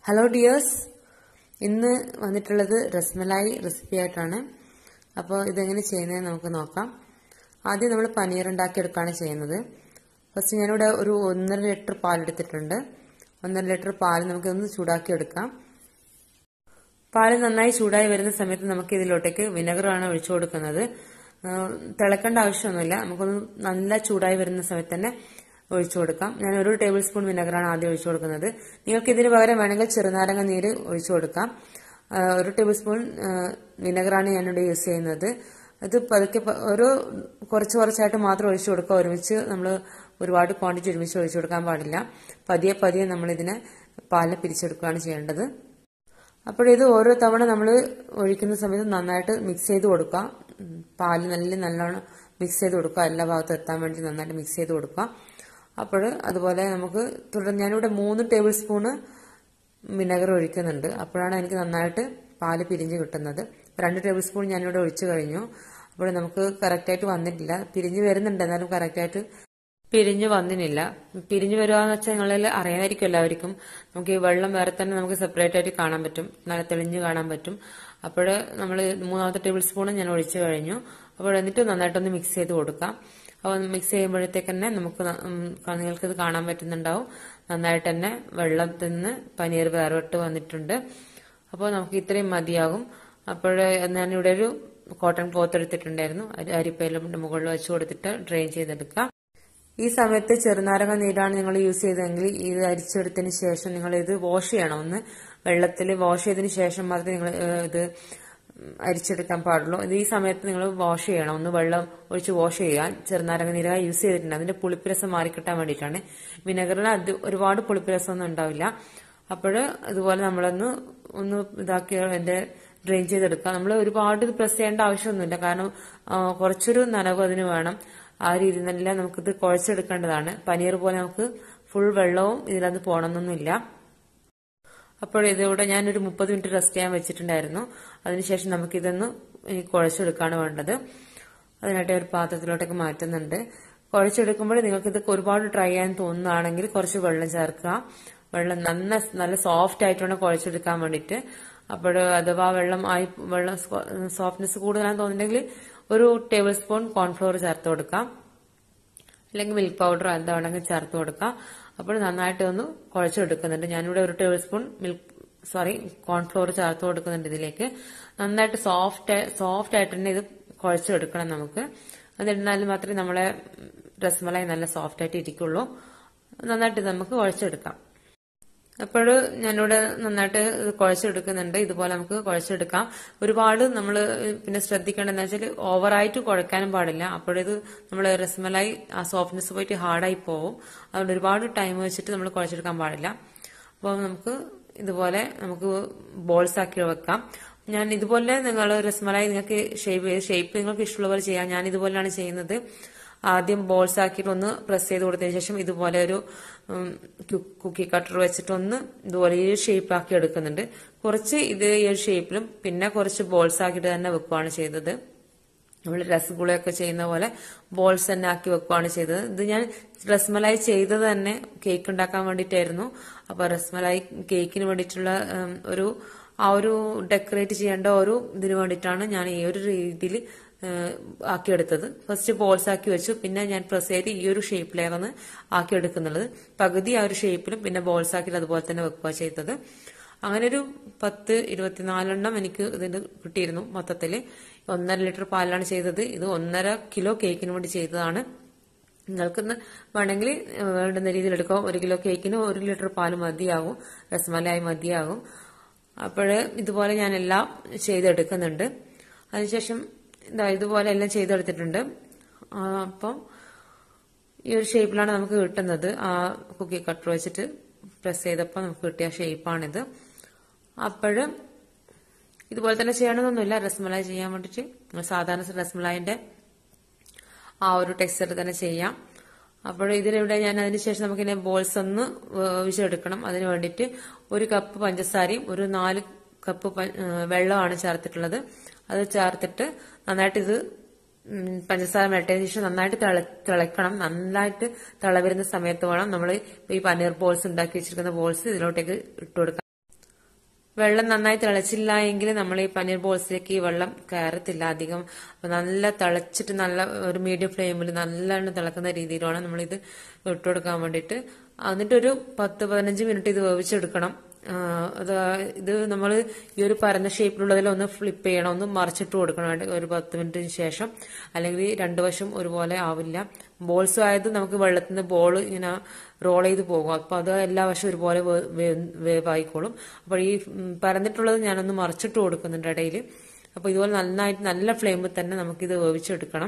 hello dears ഇന്ന് വന്നിട്ടുള്ളത് രസ്മലായി recipe ആയിട്ടാണ് അപ്പോൾ ഇതെങ്ങനെ ചെയ്യുന്നത് നമുക്ക് നോക്കാം ആദ്യം നമ്മൾ പനീർ ഉണ്ടാക്കിയെടുക്കുകയാണ് ചെയ്യുന്നത് ഫസ്റ്റ് ഞാനിവിടെ ഒരു ഒന്നര ലിറ്റർ പാലെടുത്തിട്ടുണ്ട് ഒന്നര ലിറ്റർ പാൽ നമുക്കൊന്ന് ചൂടാക്കി എടുക്കാം പാല് നന്നായി ചൂടായി വരുന്ന സമയത്ത് നമുക്ക് ഇതിലോട്ടേക്ക് വിനെഗറാണ് ഒഴിച്ചു കൊടുക്കുന്നത് തിളക്കേണ്ട ആവശ്യമൊന്നുമില്ല നമുക്കൊന്ന് നല്ല ചൂടായി വരുന്ന സമയത്ത് തന്നെ ഒഴിച്ചു കൊടുക്കാം ഞാൻ ഒരു ടേബിൾ സ്പൂൺ വിനെഗറാണ് ആദ്യം ഒഴിച്ചു കൊടുക്കുന്നത് നിങ്ങൾക്ക് ഇതിന് പകരം വേണമെങ്കിൽ ചെറുനാരങ്ങ നീര് ഒഴിച്ചു കൊടുക്കാം ഒരു ടേബിൾ സ്പൂൺ വിനെഗറാണ് ഞാനിവിടെ യൂസ് ചെയ്യുന്നത് ഇത് പതുക്കെ ഒരു കുറച്ച് കുറച്ചായിട്ട് മാത്രം ഒഴിച്ചു കൊടുക്കുക ഒരുമിച്ച് നമ്മൾ ഒരുപാട് ക്വാണ്ടിറ്റി ഒരുമിച്ച് ഒഴിച്ചു കൊടുക്കാൻ പാടില്ല പതിയെ പതിയെ നമ്മൾ ഇതിനെ പാലിനെ പിരിച്ചെടുക്കുകയാണ് ചെയ്യേണ്ടത് അപ്പോഴിത് ഓരോ തവണ നമ്മൾ ഒഴിക്കുന്ന സമയത്ത് നന്നായിട്ട് മിക്സ് ചെയ്ത് കൊടുക്കുക പാല് നല്ല നല്ലോണം മിക്സ് ചെയ്ത് കൊടുക്കുക എല്ലാ ഭാഗത്തും എത്താൻ വേണ്ടി നന്നായിട്ട് മിക്സ് ചെയ്ത് കൊടുക്കുക അപ്പോൾ അതുപോലെ നമുക്ക് തുടർന്ന് ഞാനിവിടെ മൂന്ന് ടേബിൾ സ്പൂണ് വിനെഗർ ഒഴിക്കുന്നുണ്ട് അപ്പോഴാണ് എനിക്ക് നന്നായിട്ട് പാല് പിരിഞ്ഞ് കിട്ടുന്നത് രണ്ട് ടേബിൾ സ്പൂൺ ഞാനിവിടെ ഒഴിച്ചു കഴിഞ്ഞു അപ്പോൾ നമുക്ക് കറക്റ്റായിട്ട് വന്നിട്ടില്ല പിരിഞ്ഞ് വരുന്നുണ്ട് എന്നാലും കറക്റ്റായിട്ട് പിരിഞ്ഞു വന്നിനില്ല പിരിഞ്ഞു വരിക എന്ന് വെച്ചാൽ നിങ്ങളിൽ അറിയാമായിരിക്കും എല്ലാവർക്കും നമുക്ക് ഈ വെള്ളം വേറെ തന്നെ നമുക്ക് സെപ്പറേറ്റ് ആയിട്ട് കാണാൻ പറ്റും നല്ല തെളിഞ്ഞ് കാണാൻ പറ്റും അപ്പോൾ നമ്മൾ മൂന്നാമത്തെ ടേബിൾ സ്പൂൺ ഞാൻ ഒഴിച്ചു കഴിഞ്ഞു അപ്പോൾ എന്നിട്ട് നന്നായിട്ടൊന്ന് മിക്സ് ചെയ്ത് കൊടുക്കാം അപ്പോൾ മിക്സ് ചെയ്യുമ്പോഴത്തേക്ക് തന്നെ നമുക്ക് നിങ്ങൾക്ക് ഇത് കാണാൻ പറ്റുന്നുണ്ടാവും നന്നായിട്ട് തന്നെ വെള്ളത്തിൽ നിന്ന് പനീർ വേർവിട്ട് വന്നിട്ടുണ്ട് അപ്പോൾ നമുക്ക് ഇത്രയും മതിയാകും അപ്പോൾ ഞാനിവിടെ ഒരു കോട്ടൺ ക്ലോത്ത് എടുത്തിട്ടുണ്ടായിരുന്നു അരിപ്പയിലും മുകളിൽ വെച്ച് കൊടുത്തിട്ട് ഡ്രെയിൻ ചെയ്തെടുക്കാം ഈ സമയത്ത് ചെറുനാരങ്ങ നീരാണ് നിങ്ങൾ യൂസ് ചെയ്തതെങ്കിൽ ഇത് അരിച്ചെടുത്തതിന് ശേഷം നിങ്ങൾ ഇത് വാഷ് ചെയ്യണം ഒന്ന് വെള്ളത്തിൽ വാഷ് ചെയ്തതിന് ശേഷം മാത്രമേ നിങ്ങൾ ഇത് അരിച്ചെടുക്കാൻ പാടുള്ളൂ ഇത് ഈ സമയത്ത് നിങ്ങൾ വാഷ് ചെയ്യണം ഒന്ന് വെള്ളം ഒഴിച്ച് വാഷ് ചെയ്യാൻ ചെറുനാരങ്ങ നീര യൂസ് ചെയ്തിട്ടുണ്ട് അതിന്റെ പുളിപ്പിരസം മാറിക്കിട്ടാൻ വേണ്ടിയിട്ടാണ് വിനെഗറിന് അത് ഒരുപാട് പുളിപ്പിരസം ഒന്നും ഉണ്ടാവില്ല അപ്പോൾ അതുപോലെ നമ്മളൊന്ന് ഒന്ന് ഇതാക്കി എന്റെ ഡ്രെയിൻ ചെയ്തെടുക്കുക നമ്മൾ ഒരുപാട് ഇത് പ്രസ് ചെയ്യേണ്ട ആവശ്യമൊന്നുമില്ല കാരണം കുറച്ചൊരു നനവ് അതിന് വേണം ആ രീതിയിൽ തന്നെ നമുക്കിത് കുഴച്ചെടുക്കേണ്ടതാണ് പനീർ പോലെ നമുക്ക് ഫുൾ വെള്ളവും ഇതിലത് പോകണമെന്നൊന്നുമില്ല അപ്പോൾ ഇതിവിടെ ഞാനൊരു മുപ്പത് മിനിറ്റ് റെസ്റ്റ് ചെയ്യാൻ വെച്ചിട്ടുണ്ടായിരുന്നു അതിനുശേഷം നമുക്കിതൊന്ന് കുഴച്ചെടുക്കുകയാണ് വേണ്ടത് അതിനായിട്ട് ഒരു പാത്രത്തിലോട്ടൊക്കെ മാറ്റുന്നുണ്ട് കുഴച്ചെടുക്കുമ്പോൾ നിങ്ങൾക്ക് ഇത് ഒരുപാട് ട്രൈ ചെയ്യാൻ തോന്നുകയാണെങ്കിൽ കുറച്ച് വെള്ളം ചേർക്കുക വെള്ളം നന്ന നല്ല സോഫ്റ്റ് ആയിട്ട് വേണം കുഴച്ചെടുക്കാൻ വേണ്ടിയിട്ട് അപ്പോൾ അഥവാ വെള്ളം ആയി വെള്ളം സോഫ്റ്റ്നെസ് കൂടുതലാണെന്ന് തോന്നുന്നുണ്ടെങ്കിൽ ഒരു ടേബിൾ സ്പൂൺ കോൺഫ്ലോർ ചേർത്ത് കൊടുക്കാം അല്ലെങ്കിൽ മിൽക്ക് പൗഡർ എന്താ വേണമെങ്കിൽ ചേർത്ത് കൊടുക്കാം അപ്പോൾ നന്നായിട്ട് ഒന്ന് കുഴച്ചെടുക്കുന്നുണ്ട് ഞാനിവിടെ ഒരു tablespoon milk sorry cornflour ചേർത്ത് കൊടുക്കുന്നുണ്ട് ഇതിലേക്ക് നന്നായിട്ട് സോഫ്റ്റ് സോഫ്റ്റ് ആയിട്ട് തന്നെ ഇത് കുഴച്ചെടുക്കണം നമുക്ക് എന്നിരുന്നാലും മാത്രമേ നമ്മളെ രസമലായി നല്ല സോഫ്റ്റ് ആയിട്ട് ഇരിക്കുള്ളൂ നന്നായിട്ട് നമുക്ക് കുഴച്ചെടുക്കാം അപ്പോൾ ഞാനിവിടെ നന്നായിട്ട് കുഴച്ചെടുക്കുന്നുണ്ട് ഇതുപോലെ നമുക്ക് കുഴച്ചെടുക്കാം ഒരുപാട് നമ്മൾ പിന്നെ ശ്രദ്ധിക്കേണ്ടതെന്ന് വെച്ചാൽ ഓവറായിട്ട് കുഴക്കാനും പാടില്ല അപ്പോഴിത് നമ്മൾ രസമലായി ആ സോഫ്റ്റ്നെസ് പോയിട്ട് ഹാർഡായി പോകും അതുകൊണ്ട് ഒരുപാട് ടൈം വെച്ചിട്ട് നമ്മൾ കുഴച്ചെടുക്കാൻ പാടില്ല അപ്പോൾ നമുക്ക് ഇതുപോലെ നമുക്ക് ബോൾസ് ആക്കി വെക്കാം ഞാൻ ഇതുപോലെ നിങ്ങൾ രസമലായി നിങ്ങൾക്ക് ഷേപ്പ് ഷേപ്പ് നിങ്ങൾക്ക് ഇഷ്ടമുള്ള പോലെ ചെയ്യാം ഞാൻ ഇതുപോലെയാണ് ചെയ്യുന്നത് ആദ്യം ബോൾസ് ആക്കിയിട്ട് ഒന്ന് പ്രസ് ചെയ്ത് കൊടുത്തതിന് ശേഷം ഇതുപോലെ ഒരു കുക്കി കട്ടർ വെച്ചിട്ട് ഒന്ന് ഇതുപോലെ ഈ ഷേപ്പ് ആക്കി എടുക്കുന്നുണ്ട് കുറച്ച് ഇത് ഈ ഒരു ഷേപ്പിലും പിന്നെ കുറച്ച് ബോൾസ് ആക്കിയിട്ട് തന്നെ വെക്കുകയാണ് ചെയ്തത് നമ്മൾ രസഗുളയൊക്കെ ചെയ്യുന്ന പോലെ ബോൾസ് തന്നെ ആക്കി വെക്കുകയാണ് ചെയ്തത് ഇത് ഞാൻ റസ്മലായി ചെയ്തത് തന്നെ കേക്ക് ഉണ്ടാക്കാൻ വേണ്ടിയിട്ടായിരുന്നു അപ്പൊ റസ്മലായി കേക്കിന് വേണ്ടിയിട്ടുള്ള ഒരു ആ ഒരു ഡെക്കറേറ്റ് ചെയ്യേണ്ട ഒരു ഇതിന് വേണ്ടിയിട്ടാണ് ഞാൻ ഈ ഒരു രീതിയിൽ ആക്കിയെടുത്തത് ഫസ്റ്റ് ബോൾസ് ആക്കി വെച്ചു പിന്നെ ഞാൻ പ്രസ് ചെയ്ത് ഈ ഒരു ഷേപ്പിലേക്കാണ് ആക്കിയെടുക്കുന്നത് പകുതി ആ ഒരു ഷേപ്പിലും പിന്നെ ബോൾസ് ആക്കിയിട്ട് അതുപോലെ തന്നെ വെക്കുക ചെയ്തത് അങ്ങനെ ഒരു പത്ത് ഇരുപത്തിനാലെണ്ണം എനിക്ക് ഇതിന് കിട്ടിയിരുന്നു മൊത്തത്തിൽ ഒന്നര ലിറ്റർ പാലാണ് ചെയ്തത് ഇത് ഒന്നര കിലോ കേക്കിന് വേണ്ടി ചെയ്തതാണ് നിങ്ങൾക്ക് വേണമെങ്കിൽ വേണ്ടുന്ന രീതിയിൽ എടുക്കാം ഒരു കിലോ കേക്കിന് ഒരു ലിറ്റർ പാല് മതിയാകും രസമലായി മതിയാകും അപ്പോൾ ഇതുപോലെ ഞാൻ എല്ലാം ചെയ്തെടുക്കുന്നുണ്ട് അതിനുശേഷം ഇതാ ഇതുപോലെ എല്ലാം ചെയ്തെടുത്തിട്ടുണ്ട് അപ്പം ഈ ഒരു ഷേപ്പിലാണ് നമുക്ക് കിട്ടുന്നത് ആ കുക്കി കട്ടർ വെച്ചിട്ട് പ്രസ് ചെയ്തപ്പോൾ നമുക്ക് കിട്ടിയ ഷേപ്പാണിത് അപ്പോഴും ഇതുപോലെ തന്നെ ചെയ്യണമെന്നൊന്നുമില്ല രസ്മലായി ചെയ്യാൻ വേണ്ടിയിട്ട് സാധാരണ രസ്മലായിന്റെ ആ ഒരു ടെക്സ്ചർ തന്നെ ചെയ്യാം അപ്പോൾ ഇതിലിവിടെ ഞാൻ അതിനുശേഷം നമുക്കിങ്ങനെ ബോൾസ് ഒന്ന് വേവിച്ചെടുക്കണം അതിന് വേണ്ടിയിട്ട് ഒരു കപ്പ് പഞ്ചസാരയും ഒരു നാല് കപ്പ് വെള്ളമാണ് ചേർത്തിട്ടുള്ളത് അത് ചേർത്തിട്ട് നന്നായിട്ട് ഇത് പഞ്ചസാര മെൽറ്റതിന് ശേഷം നന്നായിട്ട് തിളക്കണം നന്നായിട്ട് തിള വരുന്ന സമയത്ത് വേണം നമ്മൾ ഈ പനീർ ബോൾസ് ഉണ്ടാക്കി വെച്ചിരിക്കുന്ന ബോൾസ് ഇതിലോട്ടേക്ക് ഇട്ട് കൊടുക്കാം വെള്ളം നന്നായി തിളച്ചില്ല എങ്കിൽ നമ്മൾ ഈ പനീർ ബോൾസിലേക്ക് ഈ വെള്ളം കയറത്തില്ല അധികം അപ്പൊ നല്ല തിളച്ചിട്ട് നല്ല ഒരു മീഡിയം ഫ്ലെയിമിൽ നല്ലോണം തിളക്കുന്ന രീതിയിൽ വേണം നമ്മളിത് ഇട്ട് കൊടുക്കാൻ വേണ്ടിയിട്ട് എന്നിട്ട് ഒരു പത്ത് പതിനഞ്ച് മിനിറ്റ് ഇത് വേവിച്ചെടുക്കണം ആ, അത് ഇത് നമ്മൾ ഈ ഒരു പരന്ന ഷേപ്പിലുള്ളതിൽ ഒന്ന് ഫ്ലിപ്പ് ചെയ്യണം ഒന്ന് മറിച്ചിട്ട് കൊടുക്കണം വേണ്ട ഒരു പത്ത് മിനിറ്റിന് ശേഷം അല്ലെങ്കിൽ രണ്ട് വശം ഒരുപോലെ ആവില്ല ബോൾസ് ആയത് നമുക്ക് വെള്ളത്തിൽ നിന്ന് ബോൾ ഇങ്ങനെ റോൾ ചെയ്ത് പോകും അപ്പൊ അത് എല്ലാ വശവും ഒരുപോലെ വേ- വേ- വേവായിക്കോളും അപ്പോൾ ഈ ഉം, പരന്നിട്ടുള്ളത് ഞാനൊന്ന് മറിച്ചിട്ട് കൊടുക്കുന്നുണ്ട് ഇടയിൽ അപ്പൊ ഇതുപോലെ നന്നായിട്ട് നല്ല ഫ്ലെയിമിൽ തന്നെ നമുക്കിത് വേവിച്ചെടുക്കണം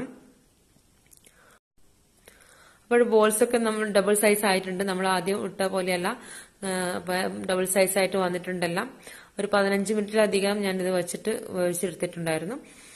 അപ്പോൾ ബോൾസ് ഒക്കെ നമ്മൾ ഡബിൾ സൈസ് ആയിട്ടുണ്ട് നമ്മൾ ആദ്യം ഇട്ട പോലെയല്ല ഡബിൾ സൈസ് ആയിട്ട് വന്നിട്ടുണ്ടെല്ലാം ഒരു പതിനഞ്ച് മിനിറ്റിലധികം ഞാനിത് വെച്ചിട്ട് വേവിച്ചെടുത്തിട്ടുണ്ടായിരുന്നു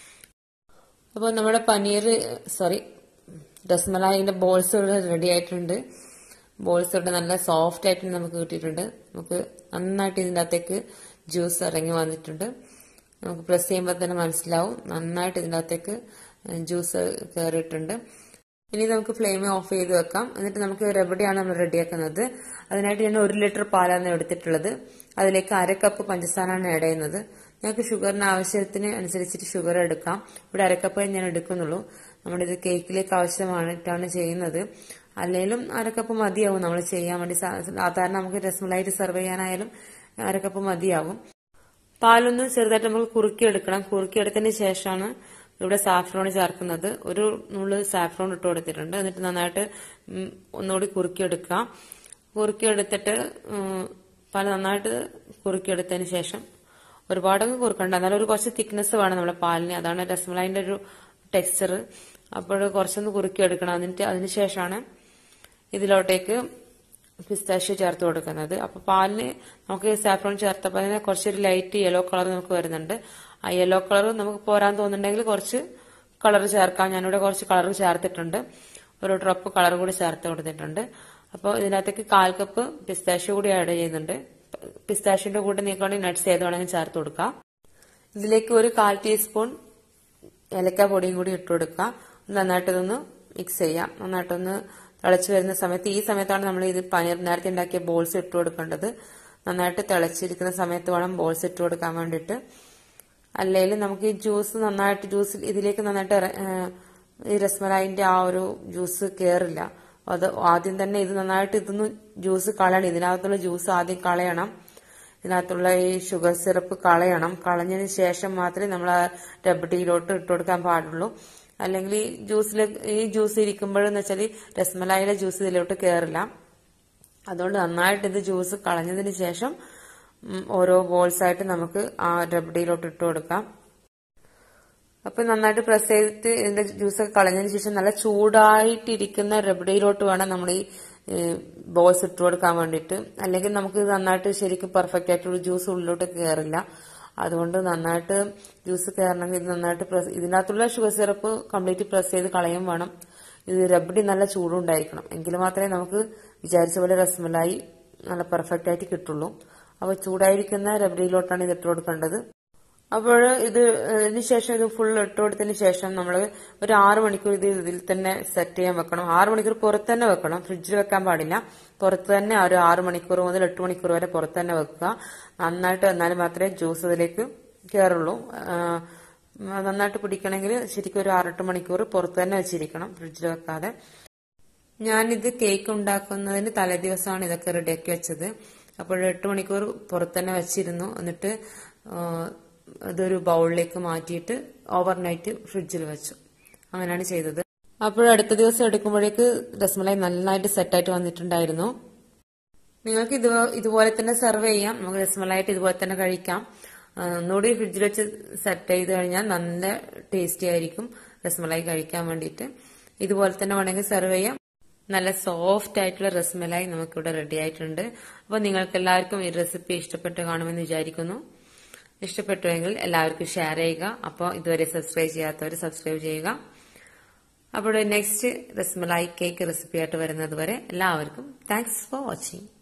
അപ്പോൾ നമ്മുടെ പനീർ സോറി രസ്മലായിന്റെ ബോൾസ് ഇവിടെ റെഡി ആയിട്ടുണ്ട് ബോൾസ് ഇവിടെ നല്ല സോഫ്റ്റ് ആയിട്ട് നമുക്ക് കിട്ടിയിട്ടുണ്ട് നമുക്ക് നന്നായിട്ട് ഇതിൻ്റെ അകത്തേക്ക് ജ്യൂസ് ഇറങ്ങി വന്നിട്ടുണ്ട് നമുക്ക് പ്രസ് ചെയ്യുമ്പോൾ തന്നെ മനസ്സിലാവും നന്നായിട്ട് ഇതിൻ്റെ അകത്തേക്ക് ജ്യൂസ് കയറിയിട്ടുണ്ട് ഇനി നമുക്ക് ഫ്ലെയിം ഓഫ് ചെയ്ത് വെക്കാം എന്നിട്ട് നമുക്ക് റെബഡിയാണ് നമ്മൾ റെഡിയാക്കുന്നത് അതിനായിട്ട് ഞാൻ ഒരു ലിറ്റർ പാലാണ് എടുത്തിട്ടുള്ളത് അതിലേക്ക് അര കപ്പ് പഞ്ചസാരയാണ് ആഡ് ചെയ്യുന്നത് ഞങ്ങൾക്ക് ഷുഗറിന് ആവശ്യത്തിന് അനുസരിച്ചിട്ട് ഷുഗർ എടുക്കാം ഇവിടെ അരക്കപ്പ് ഞാൻ എടുക്കുന്നുള്ളൂ നമ്മുടെ ഇത് കേക്കിലേക്ക് ആവശ്യമായിട്ടാണ് ചെയ്യുന്നത് അല്ലെങ്കിലും അരക്കപ്പ് മതിയാവും നമ്മൾ ചെയ്യാൻ വേണ്ടി സാ- സാധാരണ നമുക്ക് രസ്മലായിട്ട് സെർവ് ചെയ്യാനായാലും അരക്കപ്പ് മതിയാവും പാലൊന്ന് ചെറുതായിട്ട് നമുക്ക് കുറുക്കിയെടുക്കണം കുറുക്കിയെടുത്തതിന് ശേഷമാണ് ഇവിടെ സാഫ്രോൺ ചേർക്കുന്നത് ഒരു നുള്ളു സാഫ്രോൺ ഇട്ട് കൊടുത്തിട്ടുണ്ട് എന്നിട്ട് നന്നായിട്ട് ഉം, ഒന്നുകൂടി കുറുക്കിയെടുക്കുക കുറുക്കിയെടുത്തിട്ട് ഉം, പാൽ നന്നായിട്ട് കുറുക്കിയെടുത്തതിന് ശേഷം ഒരുപാടൊന്നും കുറുക്കണ്ട എന്നാലും ഒരു കുറച്ച് തിക്നെസ് വേണം നമ്മുടെ പാലിന് അതാണ് രസമലായിന്റെ ഒരു ടെക്സ്ചർ അപ്പോൾ കുറച്ചൊന്ന് കുറുക്കിയെടുക്കണം എന്നിട്ട് അതിനുശേഷമാണ് ഇതിലോട്ടേക്ക് പിസ്താഷ്യോ ചേർത്ത് കൊടുക്കുന്നത് അപ്പൊ പാലിന് നമുക്ക് സാഫ്രോൺ ചേർത്തപ്പോൾ അതിന് കുറച്ചൊരു ലൈറ്റ് യെല്ലോ കളർ നമുക്ക് വരുന്നുണ്ട് ആ യെല്ലോ കളർ നമുക്ക് പോരാൻ തോന്നുന്നുണ്ടെങ്കിൽ കുറച്ച് കളർ ചേർക്കാം ഞാനിവിടെ കുറച്ച് കളർ ചേർത്തിട്ടുണ്ട് ഒരു ഡ്രോപ്പ് കളർ കൂടി ചേർത്ത് കൊടുത്തിട്ടുണ്ട് അപ്പോൾ ഇതിനകത്തേക്ക് കാൽ കപ്പ് പിസ്താഷ്യോ കൂടി ആഡ് ചെയ്യുന്നുണ്ട് പിസ്താഷ്യന്റെ കൂടെ നീക്കുകയാണെങ്കിൽ നട്ട്സ് ഏത് വേണമെങ്കിൽ ചേർത്ത് കൊടുക്കാം ഇതിലേക്ക് ഒരു കാൽ ടീസ്പൂൺ ഏലക്ക പൊടിയും കൂടി ഇട്ട് കൊടുക്കുക നന്നായിട്ട് ഇതൊന്ന് മിക്സ് ചെയ്യാം നന്നായിട്ടൊന്ന് തിളച്ച് വരുന്ന സമയത്ത് ഈ സമയത്താണ് നമ്മൾ ഇത് പനീർ നേരത്തെ ഉണ്ടാക്കിയ ബോൾസ് ഇട്ട് കൊടുക്കേണ്ടത് നന്നായിട്ട് തിളച്ചിരിക്കുന്ന സമയത്ത് വേണം ബോൾസ് ഇട്ട് കൊടുക്കാൻ വേണ്ടിയിട്ട് അല്ലെങ്കിൽ നമുക്ക് ഈ ജ്യൂസ് നന്നായിട്ട് ജ്യൂസ് ഇതിലേക്ക് നന്നായിട്ട് ഇറ- ഏഹ് ഈ രസ്മലായിന്റെ ആ ഒരു ജ്യൂസ് കയറില്ല അത് ആദ്യം തന്നെ ഇത് നന്നായിട്ട് ഇതൊന്ന് ജ്യൂസ് കളയണം ഇതിനകത്തുള്ള ജ്യൂസ് ആദ്യം കളയണം ഇതിനകത്തുള്ള ഈ ഷുഗർ സിറപ്പ് കളയണം കളഞ്ഞതിന് ശേഷം മാത്രമേ നമ്മൾ ആ റബ്ബഡിയിലോട്ട് ഇട്ട് കൊടുക്കാൻ പാടുള്ളൂ അല്ലെങ്കിൽ ഈ ജ്യൂസിൽ ഈ ജ്യൂസ് ഇരിക്കുമ്പോഴെന്ന് വെച്ചാൽ രസ്മലായിലെ ജ്യൂസ് ഇതിലോട്ട് കയറില്ല അതുകൊണ്ട് നന്നായിട്ട് ഇത് ജ്യൂസ് കളഞ്ഞതിന് ശേഷം ഉം, ഓരോ ബോൾസ് ആയിട്ട് നമുക്ക് ആ റബ്ഡിയിലോട്ട് ഇട്ട് കൊടുക്കാം അപ്പൊ നന്നായിട്ട് പ്രസ് ചെയ്തിട്ട് ഇതിന്റെ ജ്യൂസൊക്കെ കളഞ്ഞതിന് ശേഷം നല്ല ചൂടായിട്ടിരിക്കുന്ന റബ്ഡിയിലോട്ട് വേണം നമ്മൾ ഈ ബോൾസ് ഇട്ട് കൊടുക്കാൻ വേണ്ടിയിട്ട് അല്ലെങ്കിൽ നമുക്ക് ഇത് നന്നായിട്ട് ശരിക്കും പെർഫെക്റ്റ് ആയിട്ടുള്ള ജ്യൂസ് ഉള്ളിലോട്ട് കയറില്ല അതുകൊണ്ട് നന്നായിട്ട് ജ്യൂസ് കയറണമെങ്കിൽ ഇത് നന്നായിട്ട് പ്രസ് ഇതിനകത്തുള്ള ഷുഗർ സിറപ്പ് കംപ്ലീറ്റ് പ്രസ് ചെയ്ത് കളയും വേണം ഇത് റബ്ഡി നല്ല ചൂടുണ്ടായിരിക്കണം എങ്കിൽ മാത്രമേ നമുക്ക് വിചാരിച്ച പോലെ രസമലായി നല്ല പെർഫെക്റ്റ് ആയിട്ട് കിട്ടുള്ളൂ അപ്പോൾ ചൂടായിരിക്കുന്ന റബ്ഡിയിലോട്ടാണ് ഇത് ഇട്ട് കൊടുക്കേണ്ടത് അപ്പോൾ ഇത് ഇതിന് ശേഷം ഇത് ഫുൾ ഇട്ട് കൊടുത്തതിന് ശേഷം നമ്മൾ ഒരു ആറ് മണിക്കൂർ ഇത് ഇതിൽ തന്നെ സെറ്റ് ചെയ്യാൻ വെക്കണം ആറ് മണിക്കൂർ പുറത്ത് തന്നെ വെക്കണം ഫ്രിഡ്ജിൽ വെക്കാൻ പാടില്ല പുറത്ത് തന്നെ ഒരു ആറ് മണിക്കൂർ മുതൽ എട്ട് മണിക്കൂർ വരെ പുറത്ത് തന്നെ വെക്കുക നന്നായിട്ട് വന്നാൽ മാത്രമേ ജ്യൂസ് ഇതിലേക്ക് കയറുള്ളൂ ആ, നന്നായിട്ട് പിടിക്കണമെങ്കിൽ ശരിക്കും ഒരു ആറെട്ട് മണിക്കൂർ പുറത്ത് തന്നെ വെച്ചിരിക്കണം ഫ്രിഡ്ജിൽ വെക്കാതെ ഞാനിത് കേക്ക് ഉണ്ടാക്കുന്നതിന് തലേദിവസമാണ് ഇതൊക്കെ റെഡിയാക്കി വെച്ചത് അപ്പോൾ എട്ട് മണിക്കൂർ പുറത്ത് തന്നെ വെച്ചിരുന്നു എന്നിട്ട് ആ, ഇതൊരു ബൗളിലേക്ക് മാറ്റിയിട്ട് ഓവർനൈറ്റ് ഫ്രിഡ്ജിൽ വെച്ചു അങ്ങനെയാണ് ചെയ്തത് അപ്പോൾ അടുത്ത ദിവസം എടുക്കുമ്പോഴേക്ക് രസ്മലായി നന്നായിട്ട് സെറ്റായിട്ട് വന്നിട്ടുണ്ടായിരുന്നു നിങ്ങൾക്ക് ഇത് ഇതുപോലെ തന്നെ സെർവ് ചെയ്യാം നമുക്ക് രസ്മലായിട്ട് ഇതുപോലെ തന്നെ കഴിക്കാം ആ, ഒന്നുകൂടി ഫ്രിഡ്ജിൽ വെച്ച് സെറ്റ് ചെയ്ത് കഴിഞ്ഞാൽ നല്ല ടേസ്റ്റി ആയിരിക്കും രസ്മലായി കഴിക്കാൻ വേണ്ടിയിട്ട് ഇതുപോലെ തന്നെ വേണമെങ്കിൽ സെർവ് ചെയ്യാം നല്ല സോഫ്റ്റ് ആയിട്ടുള്ള രസ്മലായി നമുക്കിവിടെ റെഡി ആയിട്ടുണ്ട് അപ്പോൾ നിങ്ങൾക്ക് എല്ലാവർക്കും ഈ റെസിപ്പി ഇഷ്ടപ്പെട്ട് കാണുമെന്ന് വിചാരിക്കുന്നു ഇഷ്ടപ്പെട്ടുവെങ്കിൽ എല്ലാവർക്കും ഷെയർ ചെയ്യുക അപ്പോൾ ഇതുവരെ സബ്സ്ക്രൈബ് ചെയ്യാത്തവർ സബ്സ്ക്രൈബ് ചെയ്യുക അപ്പോൾ നെക്സ്റ്റ് രസ്മലായി കേക്ക് റെസിപ്പി ആയിട്ട് വരുന്നത് വരെ എല്ലാവർക്കും താങ്ക്സ് ഫോർ വാച്ചിങ്